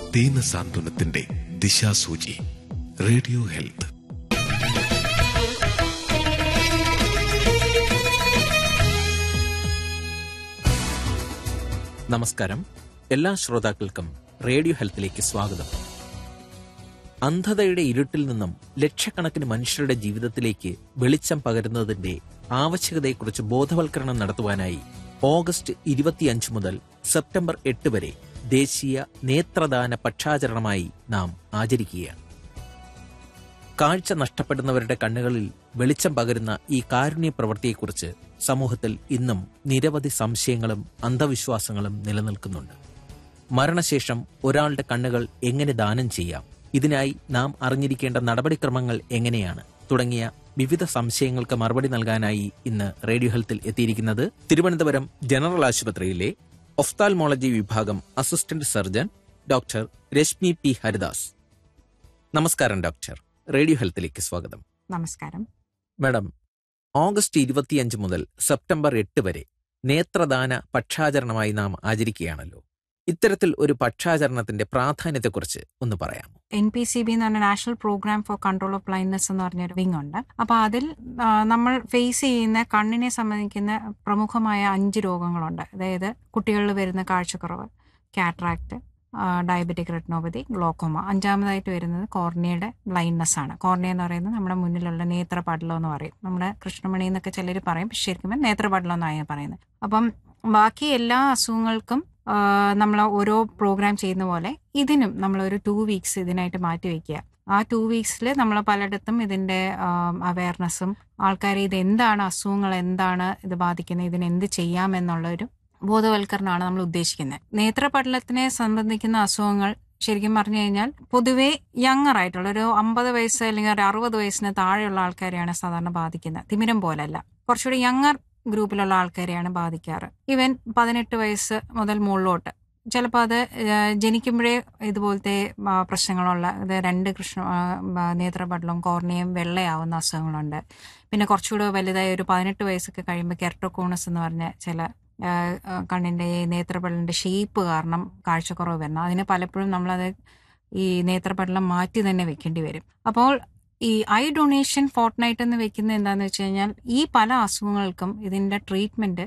ദീന സാന്ത്വനത്തിന്റെ ദിശാസൂചി radio health നമസ്കാരം എല്ലാ ശ്രോതാക്കൾക്കും റേഡിയോ ഹെൽത്തിലേക്ക് സ്വാഗതം അന്ധതയുടെ ഇരുട്ടിൽ നിന്നും ലക്ഷക്കണക്കിന് മനുഷ്യരുടെ ജീവിതത്തിലേക്ക് വെളിച്ചം പകരുന്നതിന്റെ ആവശ്യകതയെക്കുറിച്ച് ബോധവൽക്കരണം നടത്തുവാനായി ഓഗസ്റ്റ് ഇരുപത്തിയഞ്ച് മുതൽ സെപ്റ്റംബർ എട്ട് വരെ ദേശീയ നേത്രദാന പക്ഷാചരണമായി നാം ആചരിക്കുകയാണ് കാഴ്ച നഷ്ടപ്പെടുന്നവരുടെ കണ്ണുകളിൽ വെളിച്ചം പകരുന്ന ഈ കാരുണ്യ പ്രവൃത്തിയെക്കുറിച്ച് സമൂഹത്തിൽ ഇന്നും നിരവധി സംശയങ്ങളും അന്ധവിശ്വാസങ്ങളും നിലനിൽക്കുന്നുണ്ട് മരണശേഷം ഒരാളുടെ കണ്ണുകൾ എങ്ങനെ ദാനം ചെയ്യാം ഇതിനായി നാം അറിഞ്ഞിരിക്കേണ്ട നടപടിക്രമങ്ങൾ എങ്ങനെയാണ് തുടങ്ങിയ വിവിധ സംശയങ്ങൾക്ക് മറുപടി നൽകാനായി ഇന്ന് റേഡിയോ ഹെൽത്തിൽ എത്തിയിരിക്കുന്നത് തിരുവനന്തപുരം ജനറൽ ആശുപത്രിയിലെ ഒഫ്താൽമോളജി വിഭാഗം assistant surgeon doctor Rashmi P Haridas നമസ്കാരം ഡോക്ടർ റേഡിയോ ഹെൽത്തിലേക്ക് സ്വാഗതം നമസ്കാരം മാഡം ഓഗസ്റ്റ് ഇരുപത്തിയഞ്ച് മുതൽ സെപ്റ്റംബർ എട്ട് വരെ നേത്രദാന പക്ഷാചരണമായി നാം ആചരിക്കുകയാണല്ലോ ഇത്തരത്തിൽ ഒരു പക്ഷാചരണത്തിന്റെ പ്രാധാന്യത്തെക്കുറിച്ച് ഒന്ന് പറയാമോ എൻ പി സി ബി എന്ന് പറഞ്ഞ national programme for control of blindness എന്ന് പറഞ്ഞൊരു വിങ് ഉണ്ട് അപ്പൊ അതിൽ ആ, നമ്മൾ ഫേസ് ചെയ്യുന്ന കണ്ണിനെ സംബന്ധിക്കുന്ന പ്രമുഖമായ അഞ്ച് രോഗങ്ങളുണ്ട് അതായത് കുട്ടികളിൽ വരുന്ന കാഴ്ചക്കുറവ് കാട്രാക്ട് ഡയബറ്റിക് റെറ്റിനോപ്പതി ഗ്ലോക്കോമ അഞ്ചാമതായിട്ട് വരുന്നത് കോർണിയയുടെ ബ്ലൈൻഡ്നെസ് ആണ് കോർണിയ എന്ന് പറയുന്നത് നമ്മുടെ മുന്നിലുള്ള നേത്രപടലം എന്ന് പറയും നമ്മുടെ കൃഷ്ണമണി എന്നൊക്കെ ചിലർ പറയും പക്ഷെ ശരിക്കും നേത്രപടലം എന്നാണ് പറയുന്നത് അപ്പം ബാക്കി എല്ലാ അസുഖങ്ങൾക്കും നമ്മൾ ഓരോ പ്രോഗ്രാം ചെയ്യുന്ന പോലെ ഇതിനും നമ്മൾ ഒരു ടു വീക്സ് ഇതിനായിട്ട് മാറ്റി വെക്കുക ആ ടു വീക്സിൽ നമ്മൾ പലയിടത്തും ഇതിന്റെ അവയർനെസ്സും ആൾക്കാരെ ഇത് എന്താണ് അസുഖങ്ങൾ എന്താണ് ഇത് ബാധിക്കുന്നത് ഇതിന് എന്ത് ചെയ്യാം എന്നുള്ള ഒരു ബോധവൽക്കരണമാണ് നമ്മൾ ഉദ്ദേശിക്കുന്നത് നേത്രപടലത്തിനെ സംബന്ധിക്കുന്ന അസുഖങ്ങൾ ശരിക്കും പറഞ്ഞു കഴിഞ്ഞാൽ പൊതുവെ യങ്ങർ ആയിട്ടുള്ള ഒരു അമ്പത് വയസ്സ് അല്ലെങ്കിൽ ഒരു അറുപത് വയസ്സിന് താഴെയുള്ള ആൾക്കാരെയാണ് സാധാരണ ബാധിക്കുന്നത് തിമിരം പോലല്ല കുറച്ചുകൂടി യങ്ങർ ഗ്രൂപ്പിലുള്ള ആൾക്കാരെയാണ് ബാധിക്കാറ് ഇവൻ പതിനെട്ട് വയസ്സ് മുതൽ മുകളിലോട്ട് ചിലപ്പോൾ അത് ഏഹ്, ജനിക്കുമ്പോഴേ ഇതുപോലത്തെ ആ, പ്രശ്നങ്ങളുള്ള ഇത് രണ്ട് കൃഷ്ണ ആ, ആ, നേത്രപടലവും കോർണിയയും വെള്ളയാവുന്ന അസുഖങ്ങളുണ്ട് പിന്നെ കുറച്ചുകൂടെ വലുതായ ഒരു പതിനെട്ട് വയസ്സൊക്കെ കഴിയുമ്പോൾ കെർട്ടോകോണസ് എന്ന് പറഞ്ഞ ചില ആ, ആ, കണ്ണിന്റെ ഈ നേത്രപടലിന്റെ ഷേപ്പ് കാരണം കാഴ്ചക്കുറവ് വരണം അതിന് പലപ്പോഴും നമ്മളത് ഈ നേത്രപടലം മാറ്റി തന്നെ വെക്കേണ്ടി വരും അപ്പോൾ ഈ ഐ ഡൊണേഷൻ ഫോർട്ട് നൈറ്റ് എന്ന് വെക്കുന്നത് എന്താണെന്ന് വെച്ച് കഴിഞ്ഞാൽ ഈ പല അസുഖങ്ങൾക്കും ഇതിന്റെ ട്രീറ്റ്മെന്റ്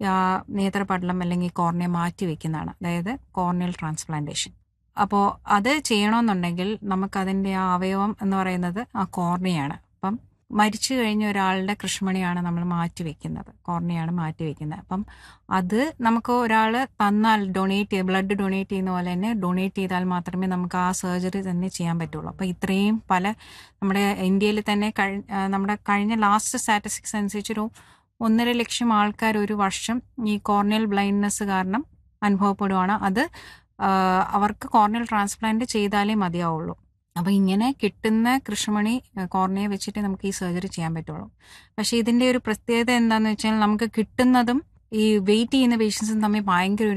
നേത്രപടലം അല്ലെങ്കിൽ കോർണിയ മാറ്റി വെക്കുന്നതാണ് അതായത് കോർണിയൽ ട്രാൻസ്പ്ലാന്റേഷൻ അപ്പോൾ അത് ചെയ്യണമെന്നുണ്ടെങ്കിൽ നമുക്കതിൻ്റെ ആ അവയവം എന്ന് പറയുന്നത് ആ കോർണിയാണ് അപ്പം മരിച്ചു കഴിഞ്ഞ ഒരാളുടെ കൃഷ്ണമണിയാണ് നമ്മൾ മാറ്റി വെക്കുന്നത് കോർണിയാണ് മാറ്റി വെക്കുന്നത് അപ്പം അത് നമുക്ക് ഒരാൾ തന്നാൽ ഡൊണേറ്റ് ചെയ്ത് ബ്ലഡ് ഡൊണേറ്റ് ചെയ്യുന്ന പോലെ തന്നെ ഡൊണേറ്റ് ചെയ്താൽ മാത്രമേ നമുക്ക് ആ സർജറി തന്നെ ചെയ്യാൻ പറ്റുള്ളൂ അപ്പോൾ ഇത്രയും പല നമ്മുടെ ഇന്ത്യയിൽ തന്നെ കഴി ആ, നമ്മുടെ കഴിഞ്ഞ ലാസ്റ്റ് സ്റ്റാറ്റിസ്റ്റിക്സ് അനുസരിച്ചൊരു ഒന്നര ലക്ഷം ആൾക്കാർ ഒരു വർഷം ഈ കോർണിയൽ ബ്ലൈൻഡ്നെസ് കാരണം അനുഭവപ്പെടുവാണ് അത് ആ, അവർക്ക് കോർണിയൽ ട്രാൻസ്പ്ലാന്റ് ചെയ്താലേ മതിയാവുള്ളൂ അപ്പോൾ ഇങ്ങനെ കിട്ടുന്ന കൃഷ്ണമണി കോർണിയെ വെച്ചിട്ട് നമുക്ക് ഈ സർജറി ചെയ്യാൻ പറ്റുള്ളൂ പക്ഷേ ഇതിന്റെ ഒരു പ്രത്യേകത എന്താണെന്ന് വെച്ചാൽ നമുക്ക് കിട്ടുന്നതും ഈ വെയിറ്റ് ചെയ്യുന്ന പേഷ്യൻസും തമ്മിൽ ഭയങ്കര ഒരു